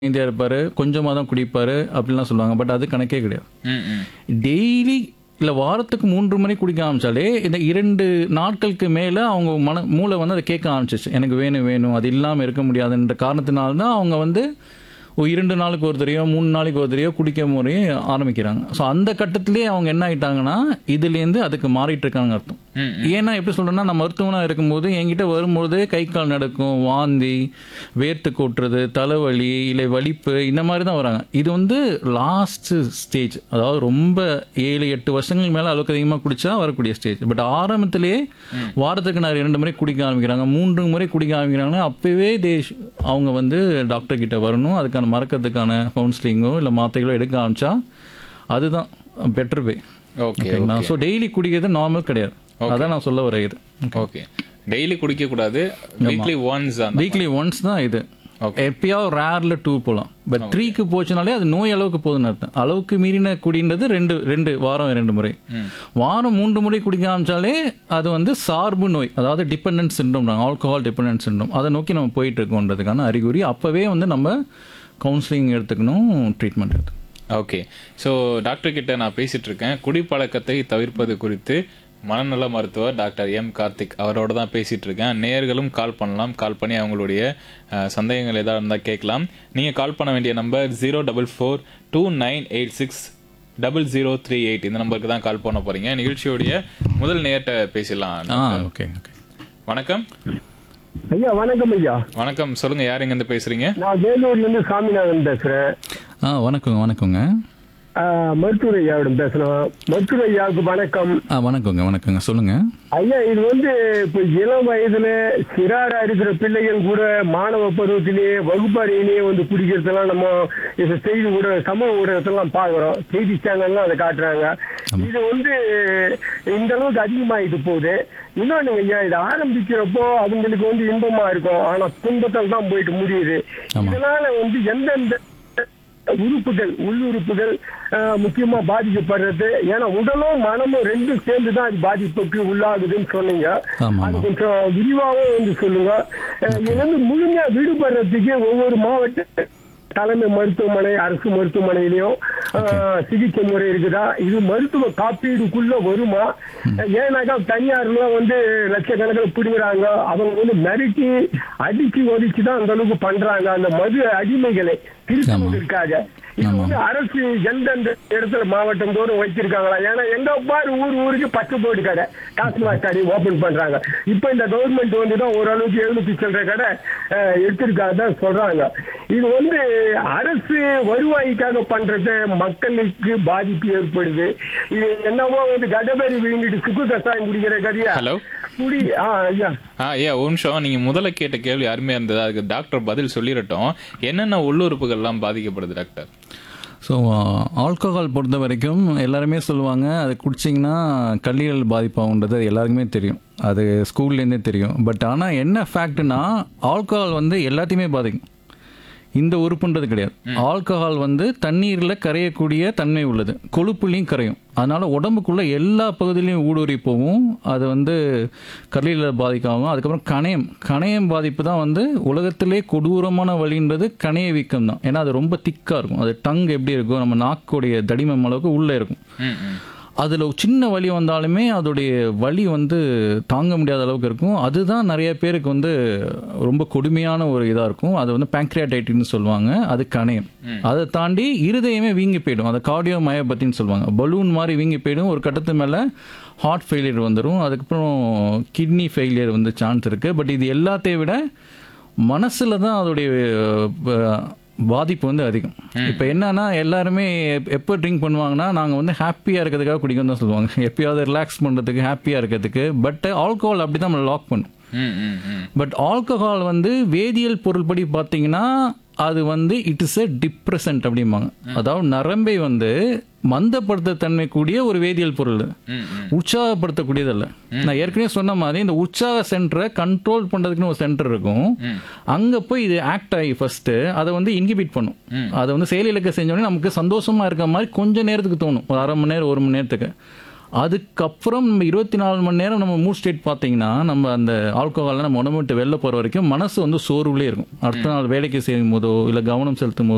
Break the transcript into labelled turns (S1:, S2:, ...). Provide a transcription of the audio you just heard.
S1: India இருப்பாரு கொஞ்சமாக தான் குடிப்பாரு அப்படிலாம் சொல்லுவாங்க பட் அது கணக்கே கிடையாது
S2: ம், ம்.
S1: டெய்லி இல்லை வாரத்துக்கு மூன்று மணி குடிக்க ஆரம்பிச்சாலே இந்த இரண்டு நாட்களுக்கு மேலே அவங்க மன மூளை வந்து அதை கேட்க ஆரம்பிச்சிச்சு எனக்கு வேணும் வேணும் அது இல்லாமல் இருக்க முடியாதுன்ற காரணத்தினால தான் அவங்க வந்து ஒரு இரண்டு நாளுக்கு ஒரு தடையோ மூணு நாளைக்கு ஒரு தடையோ குடிக்க முறையும் ஆரம்பிக்கிறாங்க ஸோ அந்த கட்டத்திலே அவங்க என்ன ஆயிட்டாங்கன்னா இதுலேருந்து அதுக்கு மாறிட்டு இருக்காங்க அர்த்தம்
S2: ம்,
S1: ஏன்னா எப்படி சொல்றேன்னா நான் மருத்துவனாக இருக்கும்போது என்கிட்ட வரும்போது கை கால் நடக்கும் வாந்தி வேர்த்து கொட்டுறது தலைவலி இல்லை வலிப்பு இந்த மாதிரி தான் வராங்க இது வந்து லாஸ்ட் ஸ்டேஜ் அதாவது ரொம்ப ஏழு எட்டு வருஷங்களுக்கு மேலே அளவுக்கு அதிகமாக குடிச்சா வரக்கூடிய ஸ்டேஜ் பட் ஆரம்பத்திலேயே வாரத்துக்கு நான் இரண்டு முறை குடிக்க ஆரம்பிக்கிறாங்க மூன்று முறை குடிக்க ஆரம்பிக்கிறாங்கன்னா அப்பவே தே அவங்க வந்து டாக்டர் கிட்ட வரணும் அதுக்கான மறக்கிறதுக்கான கவுன்சிலிங்கோ இல்லை மாத்திரைகளோ எடுக்க ஆரம்பிச்சா அதுதான் பெட்டர் வே
S2: ஓகே
S1: ஓகேங்களா ஸோ டெய்லி குடிக்கிறது நார்மல் கிடையாது அதான் நான் சொல்ல வரேன் இது
S2: ஓகே டெய்லி குடிக்க கூடாது வீக்லி ஒன்ஸ் தான்
S1: வீக்லி ஒன்ஸ் தான் இது
S2: Okay.
S1: எப்பயாவது ரேர்ல டூ போகலாம் பட் த்ரீக்கு போச்சுனாலே அது நோய் அளவுக்கு போகுதுன்னு அர்த்தம் அளவுக்கு மீறின குடின்றது ரெண்டு ரெண்டு வாரம் ரெண்டு முறை வாரம் மூன்று முறை குடிக்க ஆரம்பிச்சாலே அது வந்து சார்பு நோய் அதாவது dependent syndrome alcohol dependent syndrome அதை நோக்கி நம்ம போயிட்டு இருக்கோன்றதுக்கான அறிகுறி அப்பவே வந்து நம்ம கவுன்சிலிங் எடுத்துக்கணும் ட்ரீட்மெண்ட் எடுத்துக்கணும்
S2: ஓகே ஸோ டாக்டர் கிட்ட நான் பேசிட்டு இருக்கேன் குடிப்பழக்கத்தை தவிர்ப்பது குறித்து மனநல மருத்துவர் டாக்டர் எம் கார்த்திக் அவரோட தான் பேசிட்டு இருக்கேன் நேயர்களும் கால் பண்ணலாம் கால் பண்ணி அவங்களுடைய அஹ், சந்தேகங்கள் ஏதாவது இருந்தால் கேட்கலாம் நீங்கள் கால் பண்ண வேண்டிய number zero double four two nine eight six double zero three eight இந்த நம்பருக்கு தான் கால் பண்ண போறீங்க நிகழ்ச்சியோடைய முதல் நேர்கிட்ட பேசலாம்
S1: ஆ ஓகே ஓகே
S2: வணக்கம்
S3: ஐயா வணக்கம் ஐயா
S2: வணக்கம் சொல்லுங்க யார் எங்க இருந்து பேசுறீங்க
S3: நான் வேலூர்ல இருந்து சாமிநாதன் பேசுறேன்
S1: ஆ வணக்கங்க வணக்கங்க
S3: ஆஹ், மருத்துவர் ஐயாவிடம் பேசணும் மருத்துவர் ஐயாவுக்கு வணக்கம்
S1: ஆ வணக்கங்க வணக்கங்க சொல்லுங்க
S3: ஐயா இது வந்து இப்ப இளம் வயதுல சிறாரா இருக்கிற பிள்ளைகள் கூட மாணவ பருவத்திலேயே வகுப்பறையிலேயே வந்து குடிக்கிறதெல்லாம் நம்ம இது செய்தி ஊடக சமூக ஊடகத்தெல்லாம் பாக்குறோம் செய்தி சேனல்லாம் அதை காட்டுறாங்க இது வந்து இந்த அளவுக்கு அதிகமாயிட்டு போகுது இன்னொன்னு ஐயா இது ஆரம்பிக்கிறப்போ அவங்களுக்கு வந்து இன்பமா இருக்கும் ஆனா துன்பத்தில் தான் போயிட்டு முடியுது
S1: ஆமா.
S3: இதனால வந்து எந்தெந்த உறுப்புகள் உள்ளுறுப்புகள் அஹ், முக்கியமா பாதிக்கப்படுறது ஏன்னா உடலும் மனமும் ரெண்டும் சேர்ந்து தான் அது பாதிப்புக்கு உள்ளாகுதுன்னு சொன்னீங்க
S1: ஆமா,
S3: அது
S1: ஆமா.
S3: கொஞ்சம் விரிவாகவும் வந்து சொல்லுங்க அஹ், இதுல இருந்து முழுமையா விடுபடுறதுக்கு ஒவ்வொரு மாவட்ட தலைமை மருத்துவமனை அரசு மருத்துவமனையிலயும் அஹ், சிகிச்சை முறை இருக்குதா இது மருத்துவ காப்பீடுக்குள்ள வருமா ஏன்னாக்கா தனியார்ல வந்து லட்சக்கணக்கில் பிடிக்கிறாங்க அவங்க வந்து மிரட்டி அடிச்சு ஒதிச்சு தான் அந்த அளவுக்கு பண்றாங்க அந்த மது அடிமைகளை திருத்துவதற்காக இது வந்து அரசு எந்தெந்த இடத்துல மாவட்டம் தோறும் வச்சிருக்காங்களா ஏன்னா எங்க பாரு ஊர் ஊருக்கு பத்து போர்டு கடை டாஸ்மாக் கடை ஓபன் பண்றாங்க இப்ப இந்த கவர்மெண்ட் வந்து தான் ஓரளவுக்கு எழுநூத்தி சில்லற கடை அஹ், எடுத்திருக்காங்க சொல்றாங்க இது வந்து அரசு வருவாய்க்காக பண்றது மக்களுக்கு பாதிப்பு ஏற்படுது இது என்னவோ வந்து கடபரி விழுங்கிட்டு சுக்கு கசாயம் குடிக்கிற கதையா
S2: ஹலோ
S3: குடி ஆ ஐயா
S2: ஆ ஐயா ஒரு நிமிஷம் நீங்க முதல்ல கேட்ட கேள்வி அருமையா இருந்தது அதுக்கு டாக்டர் பதில் சொல்லிடட்டும் என்னென்ன உள்ளுறுப்புகள்லாம் பாதிக்கப்படுது டாக்டர்
S1: ஸோ ஆல்கஹால் பொறுத்த வரைக்கும் எல்லாருமே சொல்லுவாங்க அது குடிச்சிங்கன்னா கல்லீரல் பாதிப்பாகுன்றது எல்லாருக்குமே தெரியும் அது ஸ்கூல்லேருந்தே தெரியும் பட் ஆனால் என்ன ஃபேக்ட்னா ஆல்கஹால் வந்து எல்லாத்தையுமே பாதிக்கும் இந்த உறுப்புன்றது கிடையாது ஆல்கஹால் வந்து தண்ணீரில் கரையக்கூடிய தன்மை உள்ளது கொழுப்புலையும் கரையும் அதனால உடம்புக்குள்ள எல்லா பகுதியிலையும் ஊடுருவி போகும் அது வந்து கல்லீரல பாதிக்காகும் அதுக்கப்புறம் கணையம் கணையம் பாதிப்பு தான் வந்து உலகத்திலே கொடூரமான வழின்றது கணைய வீக்கம் தான் ஏன்னா அது ரொம்ப திக்காக இருக்கும் அது டங் எப்படி இருக்கும் நம்ம நாக்குடைய தடிமம் அளவுக்கு உள்ளே இருக்கும்
S2: ம், ம்.
S1: அதில் சின்ன வலி வந்தாலுமே அதோடைய வலி வந்து தாங்க முடியாத அளவுக்கு இருக்கும் அதுதான் நிறைய பேருக்கு வந்து ரொம்ப கொடுமையான ஒரு இதாக இருக்கும் அது வந்து பேங்க்ரியாடைட்டின்னு சொல்லுவாங்க அது கணையம் அதை தாண்டி இருதயமே வீங்கி போயிடும் அதை கார்டியோ மயோபத்தின்னு சொல்லுவாங்க பலூன் மாதிரி வீங்கி போயிடும் ஒரு கட்டத்து மேலே ஹார்ட் ஃபெயிலியர் வந்துடும் அதுக்கப்புறம் கிட்னி ஃபெயிலியர் வந்து சான்ஸ் இருக்குது பட் இது எல்லாத்தையும் விட மனசில் தான் அதோடைய அஹ், பாதிப்பு வந்து அதிகம் இப்போ என்னன்னா எல்லாருமே எப்- எப்போ ட்ரிங்க் பண்ணுவாங்கன்னா நாங்கள் வந்து ஹாப்பியாக இருக்கிறதுக்காக குடிக்கணும் தான் சொல்லுவாங்க எப்பயாவது ரிலாக்ஸ் பண்ணுறதுக்கு ஹாப்பியாக இருக்கிறதுக்கு பட் ஆல்கோஹால் அப்படி தான் நம்மளை லாக் பண்ணும்
S2: ம், ம், ம்.
S1: பட் ஆல்கஹால் வந்து வேதியியல் பொருள்படி பார்த்தீங்கன்னா அது வந்து இட் இஸ் எ டிப்ரெசன்ட் அப்படிம்பாங்க அதாவது நரம்பை வந்து மந்தப்படுத்த தன்மை கூடிய ஒரு வேதியியல் பொருள்
S2: ம், ம்.
S1: உற்சாகப்படுத்தக்கூடியதல்ல நான் ஏற்கனவே சொன்ன மாதிரி இந்த உற்சாக சென்டரை கண்ட்ரோல் பண்றதுக்குன்னு ஒரு சென்டர் இருக்கும் அங்க போய் இது ஆக்ட் ஆகி ஃபர்ஸ்ட் அதை வந்து இன்ஹிபிட் பண்ணும் அதை வந்து செயலிழக்க செஞ்சோடனே நமக்கு சந்தோஷமா இருக்க மாதிரி கொஞ்ச நேரத்துக்கு தோணும் ஒரு அரை மணி நேரம் ஒரு மணி நேரத்துக்கு அதுக்கப்புறம் நம்ம இருபத்தி நாலு மணி நேரம் நம்ம மூட் ஸ்டேட் பார்த்தீங்கன்னா நம்ம அந்த ஆல்கஹாலில் நம்ம உடம்பு விட்டு வெளில போகிற வரைக்கும் மனசு வந்து சோர்வுலேயே இருக்கும் அடுத்த நாள் வேலைக்கு செய்யும் போதோ இல்லை கவனம் செலுத்தும் போதோ